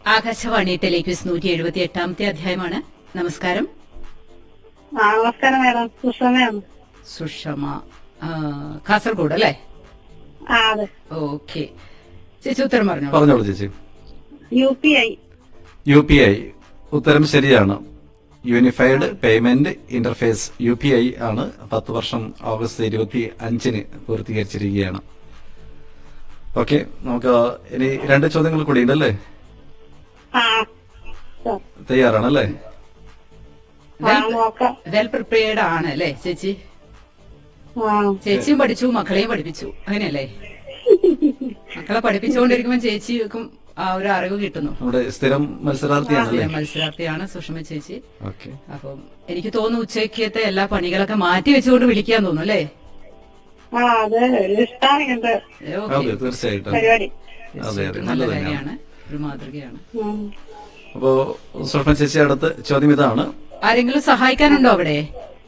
Akashvani telequiz നൂറ്റി എഴുപത്തി എട്ടാമത്തെ അധ്യായമാണ് നമസ്കാരം ആ നമസ്കാരം മാഡം സുഷമയാണ് സുഷമ ആ, കാസർഗോഡ് അല്ലേ ആ അതെ ഓക്കെ ചേച്ചി ഉത്തരം പറഞ്ഞോ പറഞ്ഞോളൂ ചേച്ചി U P I U P I ഉത്തരം ശരിയാണ് unified payment interface U P I ആണ് പത്ത് വർഷം ഓഗസ്റ്റ് ഇരുപത്തി അഞ്ചിന് പൂർത്തീകരിച്ചിരിക്കുകയാണ് ഓക്കെ നമുക്ക് ഇനി രണ്ട് ചോദ്യങ്ങൾ കൂടി ഉണ്ടല്ലേ ആ സർ. തയ്യാറാണല്ലേ ആ നോക്കാം വെൽ പ്രിപ്പയർഡ് ആണ് അല്ലേ ചേച്ചി ആ ചേച്ചിയും പഠിച്ചു മക്കളെയും പഠിപ്പിച്ചു അങ്ങനെയല്ലേ മക്കളെ പഠിപ്പിച്ചുകൊണ്ടിരിക്കുമ്പോൾ ചേച്ചിക്കും ആ ഒരു അറിവ് കിട്ടുന്നു നമ്മുടെ സ്ഥിരം മത്സരാർത്ഥിയാണല്ലേ സ്ഥിരം മത്സരാർത്ഥിയാണ് സുഷമ ചേച്ചി ഓക്കെ അപ്പം എനിക്ക് തോന്നുന്നു ഉച്ചയ്ക്കത്തെ എല്ലാ പണികളൊക്കെ മാറ്റി വെച്ചുകൊണ്ട് വിളിക്കാൻ തോന്നുന്നു അല്ലേ ആ അത് ഇഷ്ടമാണ് ഇങ്ങനത്തെ ഓക്കെ അതെ തീർച്ചയായിട്ടും പരിപാടി അതെ അതെ നല്ല നല്ലത് തന്നെയാണ് കാര്യമാണ് ഒരു മാതൃകയാണ് ഉം. അപ്പോ സുഷമ ചേച്ചി അടുത്ത ചോദ്യം ഇതാണ് ആരെങ്കിലും സഹായിക്കാനുണ്ടോ അവിടെ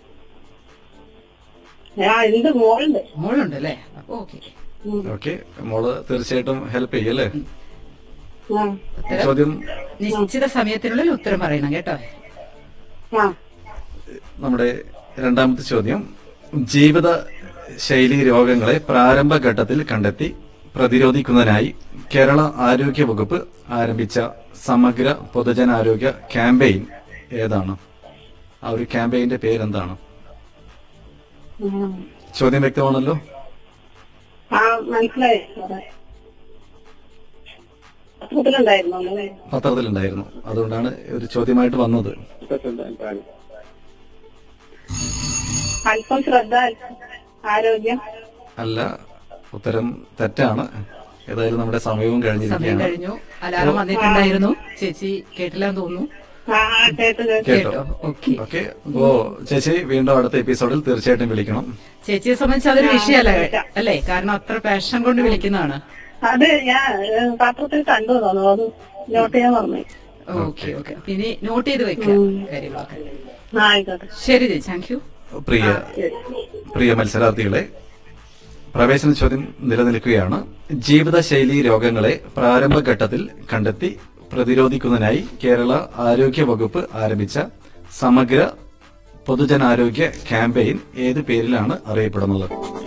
ആ എന്ത് മോളുണ്ട് മോളുണ്ട് അല്ലേ അപ്പൊ ഓക്കെ ഉം. ഓക്കെ മോള് തീർച്ചയായിട്ടും ഹെൽപ്പ് ചെയ്യല്ലേ ആ ചോദ്യം നിശ്ചിത സമയത്തിനുള്ളിൽ ഉത്തരം പറയണം കേട്ടോ ആ നമ്മുടെ രണ്ടാമത്തെ ചോദ്യം ജീവിത ശൈലി രോഗങ്ങളെ പ്രാരംഭഘട്ടത്തിൽ കണ്ടെത്തി പ്രതിരോധിക്കുന്നതിനായി കേരള ആരോഗ്യ വകുപ്പ് ആരംഭിച്ച സമഗ്ര പൊതുജനാരോഗ്യ ക്യാമ്പയിൻ ഏതാണ് ആ ഒരു ക്യാമ്പയിന്റെ പേരെന്താണ് ഉം. ചോദ്യം വ്യക്തമാണല്ലോ ആ മനസ്സിലായി സാറേ പത്രത്തിലുണ്ടായിരുന്നു അല്ലേ പത്രത്തിലുണ്ടായിരുന്നു അതുകൊണ്ടാണ് ഒരു ചോദ്യമായിട്ട് വന്നത് അല്പം ശ്രദ്ധ അല്പം ആരോഗ്യം അല്ല ഉത്തരം തെറ്റാണ് ഏതായാലും നമ്മുടെ സമയവും സമയം കഴിഞ്ഞിരിക്കുകയാണ് കഴിഞ്ഞു അലാറം വന്നിട്ടുണ്ടായിരുന്നു ചേച്ചി കേട്ടില്ലാന്ന് തോന്നുന്നു ആ ആ, കേട്ടു കേട്ടു കേട്ടോ കേട്ടോ ഓക്കെ ഓക്കെ അപ്പോ ചേച്ചി വീണ്ടും അടുത്ത എപ്പിസോഡിൽ തീർച്ചയായിട്ടും വിളിക്കണം ചേച്ചിയെ സംബന്ധിച്ച് അതൊരു വിഷയമല്ല അല്ലേ കാരണം അത്ര പാഷൻ കൊണ്ട് വിളിക്കുന്നതാണ് അത് ഞാൻ ഏ, പത്രത്തിൽ കണ്ടു തോന്നുന്നു അത് നോട്ട് ചെയ്യാൻ പറഞ്ഞു ഓക്കെ ഓക്കെ ഇനി നോട്ട് ചെയ്ത് വെക്കുക കാര്യങ്ങളൊക്കെ ആ ആയിക്കോട്ടെ ശരി ചേച്ചി താങ്ക് യു പ്രിയ ശരി പ്രിയ മത്സരാർത്ഥികളെ പ്രവേശന ചോദ്യം നിലനിൽക്കുകയാണ് ജീവിതശൈലി രോഗങ്ങളെ പ്രാരംഭഘട്ടത്തിൽ കണ്ടെത്തി പ്രതിരോധിക്കുന്നതിനായി കേരള ആരോഗ്യ വകുപ്പ് ആരംഭിച്ച സമഗ്ര പൊതുജനാരോഗ്യ ക്യാമ്പയിൻ ഏത് പേരിലാണ് അറിയപ്പെടുന്നത്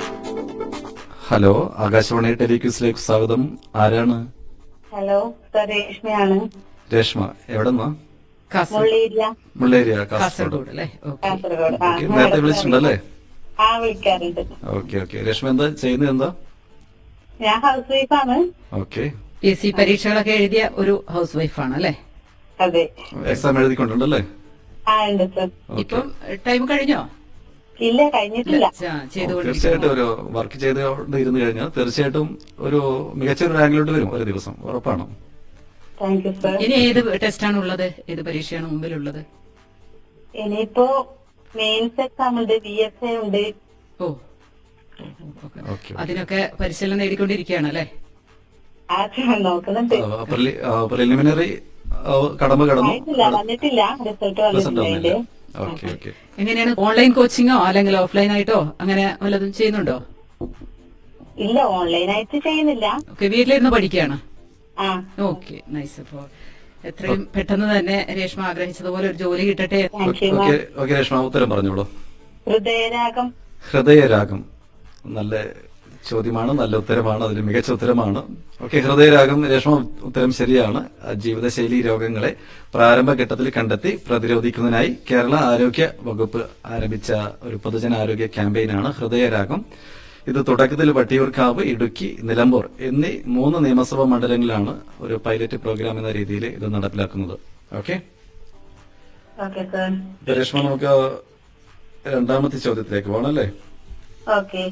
ഹലോ ആകാശവാണി ടെലിക്യൂസിലേക്ക് സ്വാഗതം ആരാണ് ഹലോ സർ രേഷ്മയാണ് രേഷ്മ എവിടെന്നാ കാസർഗോഡ് മുള്ളിയില്ല മുള്ളേരിയ കാസർഗോഡ് കാസർഗോഡ് അല്ലേ ഓക്കെ കാസർഗോഡ് ആ ഓക്കെ നേരത്തെ വിളിച്ചിട്ടുണ്ടല്ലേ ആ വിളിക്കാറുണ്ട് ഓക്കെ ഓക്കെ രേഷ്മ എന്താ ചെയ്യുന്നത് എന്താ ഞാൻ ഹൗസ് വൈഫാണ് ഓക്കെ പി എസ് സി പരീക്ഷകളൊക്കെ എഴുതിയ ഒരു ഹൗസ് വൈഫാണ് അല്ലേ അതെ എക്സാം എഴുതിക്കൊണ്ടുണ്ടല്ലേ ആ ഉണ്ട് സർ ഇപ്പം ടൈം കഴിഞ്ഞോ ഇല്ല കഴിഞ്ഞിട്ടില്ല ആ, ചെയ്തുകൊണ്ടിരിക്കുന്നു തീർച്ചയായിട്ടും ഒരു വർക്ക് ചെയ്തുകൊണ്ട് ഇരുന്ന് കഴിഞ്ഞാൽ തീർച്ചയായിട്ടും ഒരു മികച്ച ഒരു റാങ്കിലോട്ട് വരും ഒരു ദിവസം ഉറപ്പാണ് താങ്ക് യു സർ ഇനി ഏത് ടെസ്റ്റാണ് ഉള്ളത് ഏത് പരീക്ഷയാണ് മുമ്പിലുള്ളത് ഇനിയിപ്പോ മെയിൻസ് എക്സാം ഉണ്ട് ബി എസ് എ ഉണ്ട് ഓ ഓക്കെ. ഓക്കെ അതിനൊക്കെ പരിശീലനം നേടിക്കൊണ്ടിരിക്കുകയാണ് അല്ലേ ആ നോക്കുന്നുണ്ട് പ്രിലിമിനറി കടമ്പ കടന്നു ആയിട്ടില്ല വന്നിട്ടില്ല റിസൾട്ട് റിസൾട്ട് വന്നിട്ടില്ല വന്നില്ല അതിന്റെ ഓക്കെ ഓക്കെ എങ്ങനെയാണ് ഓൺലൈൻ കോച്ചിങ്ങോ അല്ലെങ്കിൽ ഓഫ്ലൈൻ ആയിട്ടോ അങ്ങനെ വല്ലതും ചെയ്യുന്നുണ്ടോ ഇല്ല ഓൺലൈനായിട്ട് ചെയ്യുന്നില്ല ഓക്കെ വീട്ടിലിരുന്ന് പഠിക്കുകയാണ് ആ ഓക്കെ നൈസ് അപ്പോ എത്രയും പെട്ടെന്ന് തന്നെ രേഷ്മ ആഗ്രഹിച്ചതുപോലെ ഒരു ജോലി കിട്ടട്ടെ thank you okay okay Reshma ഉത്തരം പറഞ്ഞോളൂ ഹൃദയരാഗം ഹൃദയരാഗം നല്ല ചോദ്യമാണ് നല്ല ഉത്തരമാണ് അതിൽ മികച്ച ഉത്തരമാണ് ഓക്കെ ഹൃദയരാഗം രേഷ്മ ഉത്തരം ശരിയാണ് ആ ജീവിതശൈലി രോഗങ്ങളെ പ്രാരംഭഘട്ടത്തിൽ കണ്ടെത്തി പ്രതിരോധിക്കുന്നതിനായി കേരള ആരോഗ്യ വകുപ്പ് ആരംഭിച്ച ഒരു പൊതുജനാരോഗ്യ ക്യാമ്പയിനാണ് ഹൃദയരാഗം ഇത് തുടക്കത്തിൽ വട്ടിയൂർക്കാവ് ഇടുക്കി നിലമ്പൂർ എന്നീ മൂന്ന് നിയമസഭാ മണ്ഡലങ്ങളിലാണ് ഒരു പൈലറ്റ് പ്രോഗ്രാം എന്ന രീതിയിൽ ഇത് നടപ്പിലാക്കുന്നത് ഓക്കെ ഓക്കെ സർ രേഷ്മ നമുക്ക് രണ്ടാമത്തെ ചോദ്യത്തിലേക്ക് പോകണം അല്ലേ ഓക്കെ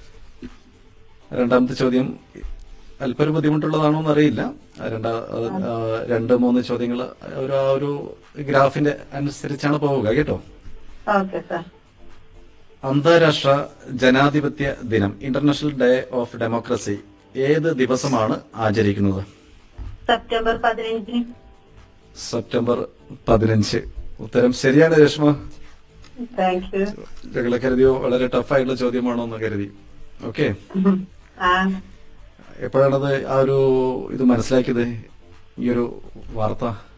രണ്ടാമത്തെ ചോദ്യം അല്പം ബുദ്ധിമുട്ടുള്ളതാണോ എന്ന് അറിയില്ല രണ്ടാ ആ, രണ്ട് മൂന്ന് ചോദ്യങ്ങൾ ഒരു ആ ഒരു ഗ്രാഫിന്റെ അനുസരിച്ചാണ് പോവുക കേട്ടോ ഓക്കെ സർ അന്താരാഷ്ട്ര ജനാധിപത്യ ദിനം ഇന്റർനാഷണൽ ഡേ ഓഫ് ഡെമോക്രസി ഏത് ദിവസമാണ് ആചരിക്കുന്നത് സെപ്റ്റംബർ പതിനഞ്ചിന് സെപ്റ്റംബർ പതിനഞ്ച് ഉത്തരം ശരിയാണ് രേഷ്മ താങ്ക് യു ഞങ്ങളെ കരുതിയോ വളരെ ടഫായിട്ടുള്ള ചോദ്യമാണോ എന്ന് കരുതി ഓക്കെ ആ എപ്പോഴാണത് ആ ഒരു ഇത് മനസ്സിലാക്കിയത് ഈ ഒരു വാർത്ത